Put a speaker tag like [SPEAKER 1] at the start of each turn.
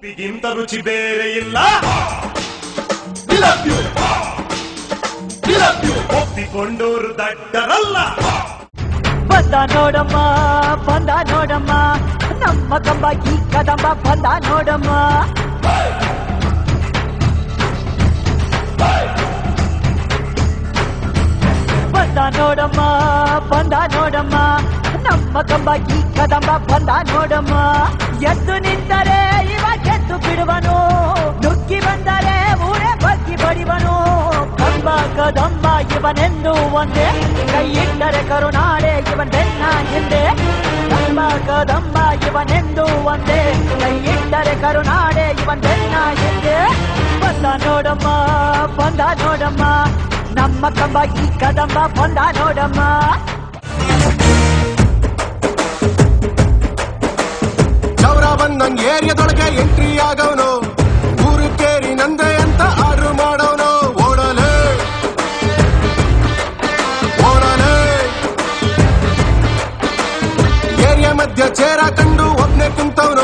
[SPEAKER 1] ಉಪ್ಪಿಗಿಂತ ರುಚಿ ಬೇರೆ ಇಲ್ಲ ಒಪ್ಪಿಕೊಂಡೋರು ದಡ್ಡರಲ್ಲ
[SPEAKER 2] ಬಂದ ನೋಡಮ್ಮ ಬಂದ ನೋಡಮ್ಮ ನಮ್ಮ ಕಂಬ ಈ ಕದಂಬ ಬಂದ ನೋಡಮ್ಮ ಬಂದ ನೋಡಮ್ಮ ಬಂದ ನೋಡಮ್ಮ ನಮ್ಮ ಕಂಬ ಈ ಕದಂಬ ಬಂದ ನೋಡಮ್ಮ ಎದ್ದು ನಿಂತರೆ ಇವ ಗೆದ್ದು ಬಿಡುವನು ನುಗ್ಗಿ ಬಂದರೆ ಊರೇ ಬಗ್ಗಿ ಬಡಿವನು ಕಂಬ ಕದಂಬ ಇವನೆಂದು ಒಂದೇ ಕೈ ಇಟ್ಟರೆ ಕರುನಾಡೆ ಇವನ್ ಬೆನ್ನ ಹಿಂದೆ ಕಂಬ ಕದಂಬ ಇವನೆಂದು ಒಂದೇ ಕೈ ಇಟ್ಟರೆ ಕರುನಾಡೆ ಇವನ್ ಬೆನ್ನ ಹಿಂದೆ ಬಂದ ನೋಡಮ್ಮ ಬಂದ ನೋಡಮ್ಮ ನಮ್ಮ ಕಂಬ ಈ ಕದಂಬ ಬಂದ ನೋಡಮ್ಮ
[SPEAKER 3] ಚೌರ ಬಂದಂಗ್ ಏರಿಯಾದೊಳಗೆ ಎಂಟ್ರಿ ಆಗವನು ಊರು ಕೇರಿ ನಂದೆ ಅಂತ ಆರ್ಡರ್ ಮಾಡವನು ಓಡಲೆ ಓಡಲೆ ಏರಿಯಾ ಮಧ್ಯ ಚೇರ ಕಂಡು ಒಬ್ನೇ ಕುಂತವನು